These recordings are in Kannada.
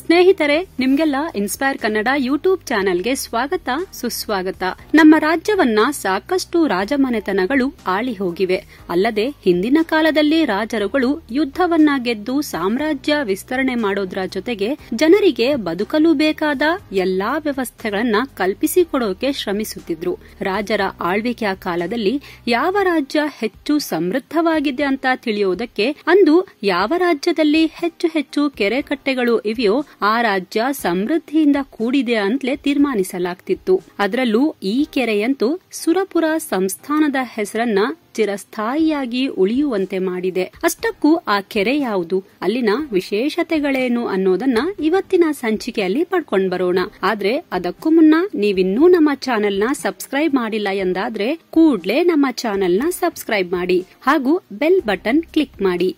ಸ್ನೇಹಿತರೆ ನಿಮ್ಗೆಲ್ಲ ಇನ್ಸ್ಪೈರ್ ಕನ್ನಡ ಯೂಟ್ಯೂಬ್ ಚಾನೆಲ್ಗೆ ಸ್ವಾಗತ ಸುಸ್ವಾಗತ ನಮ್ಮ ರಾಜ್ಯವನ್ನ ಸಾಕಷ್ಟು ರಾಜಮನೆತನಗಳು ಆಳಿ ಹೋಗಿವೆ ಅಲ್ಲದೆ ಹಿಂದಿನ ಕಾಲದಲ್ಲಿ ರಾಜರುಗಳು ಯುದ್ಧವನ್ನ ಗೆದ್ದು ಸಾಮ್ರಾಜ್ಯ ವಿಸ್ತರಣೆ ಮಾಡೋದ್ರ ಜೊತೆಗೆ ಜನರಿಗೆ ಬದುಕಲು ಬೇಕಾದ ಎಲ್ಲಾ ವ್ಯವಸ್ಥೆಗಳನ್ನ ಕಲ್ಪಿಸಿಕೊಡೋಕೆ ಶ್ರಮಿಸುತ್ತಿದ್ರು ರಾಜರ ಆಳ್ವಿಕೆಯ ಕಾಲದಲ್ಲಿ ಯಾವ ರಾಜ್ಯ ಹೆಚ್ಚು ಸಮೃದ್ಧವಾಗಿದೆ ಅಂತ ತಿಳಿಯೋದಕ್ಕೆ ಅಂದು ಯಾವ ರಾಜ್ಯದಲ್ಲಿ ಹೆಚ್ಚು ಹೆಚ್ಚು ಕೆರೆ ಕಟ್ಟೆಗಳು ಇವೆಯೋ ಆ ರಾಜ್ಯ ಸಮೃದ್ಧಿಯಿಂದ ಕೂಡಿದೆ ಅಂತಲೇ ತೀರ್ಮಾನಿಸಲಾಗ್ತಿತ್ತು ಅದರಲ್ಲೂ ಈ ಕೆರೆಯಂತೂ ಸುರಪುರ ಸಂಸ್ಥಾನದ ಹೆಸರನ್ನ ಚಿರಸ್ಥಾಯಿಯಾಗಿ ಉಳಿಯುವಂತೆ ಮಾಡಿದೆ ಅಷ್ಟಕ್ಕೂ ಆ ಕೆರೆ ಯಾವುದು ಅಲ್ಲಿನ ವಿಶೇಷತೆಗಳೇನು ಅನ್ನೋದನ್ನ ಇವತ್ತಿನ ಸಂಚಿಕೆಯಲ್ಲಿ ಪಡ್ಕೊಂಡ್ ಬರೋಣ ಆದ್ರೆ ಅದಕ್ಕೂ ಮುನ್ನ ನೀವಿನ್ನೂ ನಮ್ಮ ಚಾನೆಲ್ನ ಸಬ್ಸ್ಕ್ರೈಬ್ ಮಾಡಿಲ್ಲ ಎಂದಾದ್ರೆ ಕೂಡ್ಲೇ ನಮ್ಮ ಚಾನೆಲ್ನ ಸಬ್ಸ್ಕ್ರೈಬ್ ಮಾಡಿ ಹಾಗೂ ಬೆಲ್ ಬಟನ್ ಕ್ಲಿಕ್ ಮಾಡಿ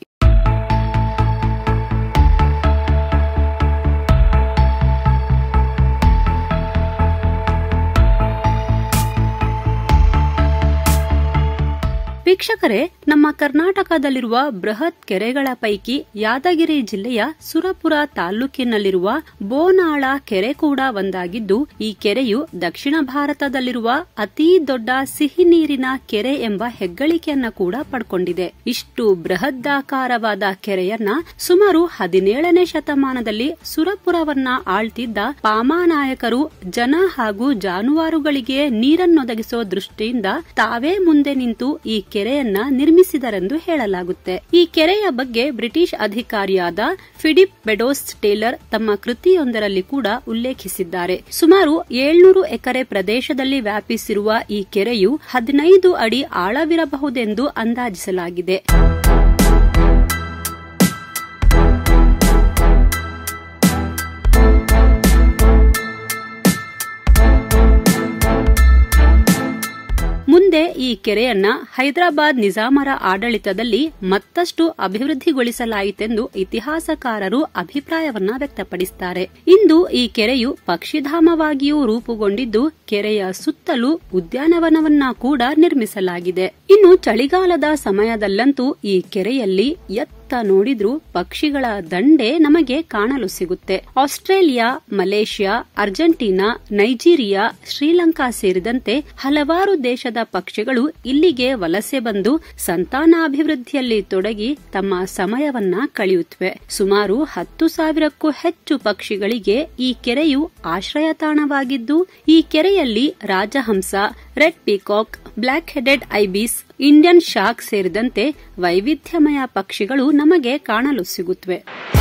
ವೀಕ್ಷಕರೇ ನಮ್ಮ ಕರ್ನಾಟಕದಲ್ಲಿರುವ ಬೃಹತ್ ಕೆರೆಗಳ ಪೈಕಿ ಯಾದಗಿರಿ ಜಿಲ್ಲೆಯ ಸುರಪುರ ತಾಲ್ಲೂಕಿನಲ್ಲಿರುವ ಬೋನಾಳ ಕೆರೆ ಕೂಡ ಒಂದಾಗಿದ್ದು ಈ ಕೆರೆಯು ದಕ್ಷಿಣ ಭಾರತದಲ್ಲಿರುವ ಅತೀ ದೊಡ್ಡ ಸಿಹಿ ನೀರಿನ ಕೆರೆ ಎಂಬ ಹೆಗ್ಗಳಿಕೆಯನ್ನ ಕೂಡ ಪಡ್ಕೊಂಡಿದೆ ಇಷ್ಟು ಬೃಹದ್ದಾಕಾರವಾದ ಕೆರೆಯನ್ನ ಸುಮಾರು ಹದಿನೇಳನೇ ಶತಮಾನದಲ್ಲಿ ಸುರಪುರವನ್ನ ಆಳ್ತಿದ್ದ ಪಾಮಾನಾಯಕರು ಜನ ಹಾಗೂ ಜಾನುವಾರುಗಳಿಗೆ ನೀರನ್ನೊದಗಿಸೋ ದೃಷ್ಟಿಯಿಂದ ತಾವೇ ಮುಂದೆ ನಿಂತು ಈ ಕೆರೆಯನ್ನ ನಿರ್ಮಿಸಿದರೆಂದು ಹೇಳಲಾಗುತ್ತೆ ಈ ಕೆರೆಯ ಬಗ್ಗೆ ಬ್ರಿಟಿಷ್ ಅಧಿಕಾರಿಯಾದ ಫಿಡಿಪ್ ಬೆಡೋಸ್ ಟೇಲರ್ ತಮ್ಮ ಕೃತಿಯೊಂದರಲ್ಲಿ ಕೂಡ ಉಲ್ಲೇಖಿಸಿದ್ದಾರೆ ಸುಮಾರು ಏಳ್ನೂರು ಎಕರೆ ಪ್ರದೇಶದಲ್ಲಿ ವ್ಯಾಪಿಸಿರುವ ಈ ಕೆರೆಯು ಹದಿನೈದು ಅಡಿ ಆಳವಿರಬಹುದೆಂದು ಅಂದಾಜಿಸಲಾಗಿದೆ ಮುಂದೆ ಈ ಕೆರೆಯನ್ನ ಹೈದರಾಬಾದ್ ನಿಜಾಮರ ಆಡಳಿತದಲ್ಲಿ ಮತ್ತಷ್ಟು ಅಭಿವೃದ್ಧಿಗೊಳಿಸಲಾಯಿತೆಂದು ಇತಿಹಾಸಕಾರರು ಅಭಿಪ್ರಾಯವನ್ನ ವ್ಯಕ್ತಪಡಿಸುತ್ತಾರೆ ಇಂದು ಈ ಕೆರೆಯು ಪಕ್ಷಿಧಾಮವಾಗಿಯೂ ರೂಪುಗೊಂಡಿದ್ದು ಕೆರೆಯ ಸುತ್ತಲೂ ಉದ್ಯಾನವನವನ್ನ ಕೂಡ ನಿರ್ಮಿಸಲಾಗಿದೆ ಇನ್ನು ಚಳಿಗಾಲದ ಸಮಯದಲ್ಲಂತೂ ಈ ಕೆರೆಯಲ್ಲಿ ಎತ್ತ ನೋಡಿದ್ರೂ ಪಕ್ಷಿಗಳ ದಂಡೆ ನಮಗೆ ಕಾಣಲು ಸಿಗುತ್ತೆ Australia Malaysia Argentina Nigeria Sri Lanka ಸೇರಿದಂತೆ ಹಲವಾರು ದೇಶದ ಪಕ್ಷಿಗಳು ಇಲ್ಲಿಗೆ ವಲಸೆ ಬಂದು ಸಂತಾನಾಭಿವೃದ್ಧಿಯಲ್ಲಿ ತೊಡಗಿ ತಮ್ಮ ಸಮಯವನ್ನ ಕಳೆಯುತ್ತವೆ ಸುಮಾರು ಹತ್ತು ಸಾವಿರಕ್ಕೂ ಹೆಚ್ಚು ಪಕ್ಷಿಗಳಿಗೆ ಈ ಕೆರೆಯು ಆಶ್ರಯ ತಾಣವಾಗಿದ್ದು ಈ ಕೆರೆಯಲ್ಲಿ ರಾಜಹಂಸ red peacock black headed ibis Indian shag ಸೇರಿದಂತೆ ವೈವಿಧ್ಯಮಯ ಪಕ್ಷಿಗಳು ನಮಗೆ ಕಾಣಲು ಸಿಗುತ್ತವೆ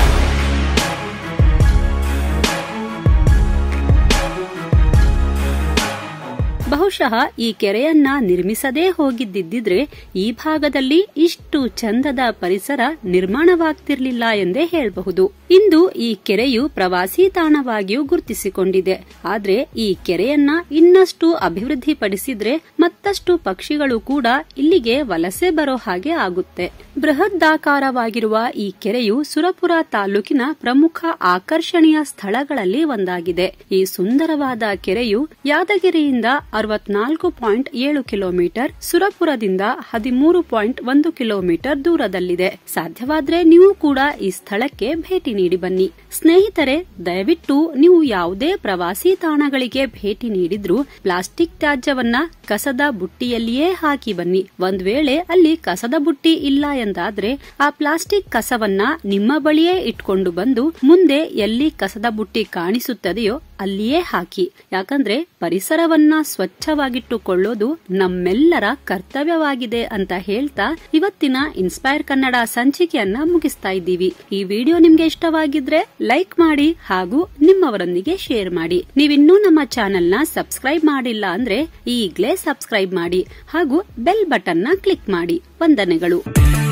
ಬಹುಶಃ ಈ ಕೆರೆಯನ್ನ ನಿರ್ಮಿಸದೇ ಹೋಗಿದ್ದಿದ್ರೆ ಈ ಭಾಗದಲ್ಲಿ ಇಷ್ಟು ಚಂದದ ಪರಿಸರ ನಿರ್ಮಾಣವಾಗ್ತಿರ್ಲಿಲ್ಲ ಎಂದೇ ಹೇಳಬಹುದು ಇಂದು ಈ ಕೆರೆಯು ಪ್ರವಾಸಿ ತಾಣವಾಗಿಯೂ ಗುರುತಿಸಿಕೊಂಡಿದೆ ಆದ್ರೆ ಈ ಕೆರೆಯನ್ನ ಇನ್ನಷ್ಟು ಅಭಿವೃದ್ಧಿಪಡಿಸಿದ್ರೆ ಮತ್ತಷ್ಟು ಪಕ್ಷಿಗಳು ಕೂಡ ಇಲ್ಲಿಗೆ ವಲಸೆ ಬರೋ ಹಾಗೆ ಆಗುತ್ತೆ ಬೃಹದಾಕಾರವಾಗಿರುವ ಈ ಕೆರೆಯು ಸುರಪುರ ತಾಲೂಕಿನ ಪ್ರಮುಖ ಆಕರ್ಷಣೀಯ ಸ್ಥಳಗಳಲ್ಲಿ ಒಂದಾಗಿದೆ ಈ ಸುಂದರವಾದ ಕೆರೆಯು ಯಾದಗಿರಿಯಿಂದ ಅರವತ್ನಾಲ್ಕು ಪಾಯಿಂಟ್ ಏಳು ಕಿಲೋಮೀಟರ್ ಸುರಪುರದಿಂದ ಹದಿಮೂರು ಪಾಯಿಂಟ್ ಒಂದು ಕಿಲೋಮೀಟರ್ ದೂರದಲ್ಲಿದೆ ಸಾಧ್ಯವಾದ್ರೆ ನೀವು ಕೂಡ ಈ ಸ್ಥಳಕ್ಕೆ ಭೇಟಿ ನೀಡಿ ಬನ್ನಿ ಸ್ನೇಹಿತರೆ ದಯವಿಟ್ಟು ನೀವು ಯಾವುದೇ ಪ್ರವಾಸಿ ತಾಣಗಳಿಗೆ ಭೇಟಿ ನೀಡಿದ್ರೂ ಪ್ಲಾಸ್ಟಿಕ್ ತ್ಯಾಜ್ಯವನ್ನ ಕಸದ ಬುಟ್ಟಿಯಲ್ಲಿಯೇ ಹಾಕಿ ಬನ್ನಿ ಒಂದ್ ವೇಳೆ ಅಲ್ಲಿ ಕಸದ ಬುಟ್ಟಿ ಇಲ್ಲ ಎಂದಾದ್ರೆ ಆ ಪ್ಲಾಸ್ಟಿಕ್ ಕಸವನ್ನ ನಿಮ್ಮ ಬಳಿಯೇ ಇಟ್ಕೊಂಡು ಬಂದು ಮುಂದೆ ಎಲ್ಲಿ ಕಸದ ಬುಟ್ಟಿ ಕಾಣಿಸುತ್ತದೆಯೋ ಅಲ್ಲಿಯೇ ಹಾಕಿ ಯಾಕಂದ್ರೆ ಪರಿಸರವನ್ನ ಸ್ವಚ್ಛವಾಗಿಟ್ಟುಕೊಳ್ಳೋದು ನಮ್ಮೆಲ್ಲರ ಕರ್ತವ್ಯವಾಗಿದೆ ಅಂತ ಹೇಳ್ತಾ ಇವತ್ತಿನ ಇನ್ಸ್ಪೈರ್ ಕನ್ನಡ ಸಂಚಿಕೆಯನ್ನ ಮುಗಿಸ್ತಾ ಇದ್ದೀವಿ ಈ ವಿಡಿಯೋ ನಿಮ್ಗೆ ಇಷ್ಟವಾಗಿದ್ರೆ ಲೈಕ್ ಮಾಡಿ ಹಾಗೂ ನಿಮ್ಮವರೊಂದಿಗೆ ಶೇರ್ ಮಾಡಿ ನೀವಿನ್ನೂ ನಮ್ಮ ಚಾನೆಲ್ನ ಸಬ್ಸ್ಕ್ರೈಬ್ ಮಾಡಿಲ್ಲ ಅಂದ್ರೆ ಈಗ್ಲೇ ಸಬ್ಸ್ಕ್ರೈಬ್ ಮಾಡಿ ಹಾಗೂ ಬೆಲ್ ಬಟನ್ನ ಕ್ಲಿಕ್ ಮಾಡಿ ವಂದನೆಗಳು